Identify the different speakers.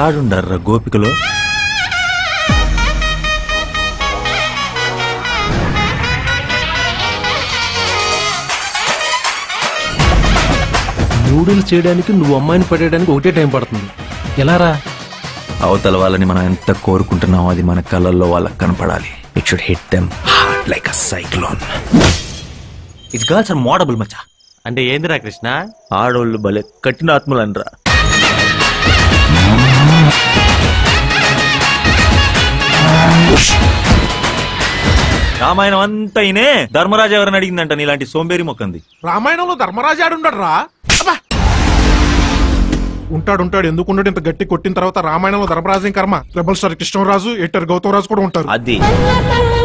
Speaker 1: యాడుండర్రా గోపికలో
Speaker 2: noodles చేయడానికి నువ్వు అమ్మాయిని పడేయడానికి ఒకటే టైం పడుతుంది ఎలా రా
Speaker 1: అవతల వాళ్ళని మనం ఎంత కోరుకుంటున్నామో అది మన కళ్ళల్లో వాళ్ళకి కనపడాలి it should hit them heart like a cyclone it's girls are mouldable మచ్చా
Speaker 3: అంటే ఏందిరా కృష్ణ
Speaker 1: ఆడోళ్ళు భలే కఠిన ఆత్మలు అనరా రామాయణం అంతా ఇనే ధర్మరాజు ఎవరిని అడిగిందంట నీలాంటి సోంబేరి మొక్కంది
Speaker 4: రామాయణంలో ధర్మరాజు ఆడుండడు రా ఉంటాడు ఉంటాడు ఎందుకు ఉండడు ఇంత గట్టి కొట్టిన తర్వాత రామాయణంలో ధర్మరాజు ఏం కర్మ రెబల్ స్టార్ కృష్ణరాజు ఎటర్ గౌతమ్ రాజు కూడా ఉంటారు
Speaker 1: అది